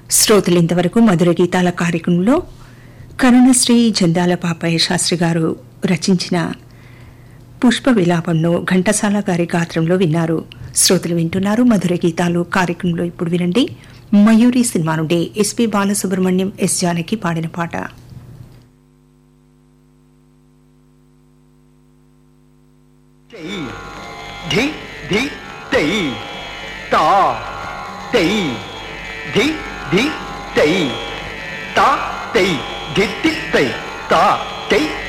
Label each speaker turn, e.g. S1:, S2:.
S1: శ్రోతలు ఇంతవరకు మధుర గీతాల కార్యక్రమంలో కరుణశ్రీ జందాల పాపయ్య శాస్త్రి గారు రచించిన పుష్ప విలాపంను ఘంటసాల గారి గాత్రంలో విన్నారు శ్రోతలు వింటున్నారు మధుర గీతాలు కార్యక్రమంలో ఇప్పుడు వినండి మయూరి సినిమా నుండి ఎస్పి బాలసుబ్రహ్మణ్యం ఎస్ జానకి పాడిన పాట
S2: చెయ్యి ధి ధి తెయి తా తెయి ధి ధి తెయి తా తెయి ధి ధి తెయి తా తెయి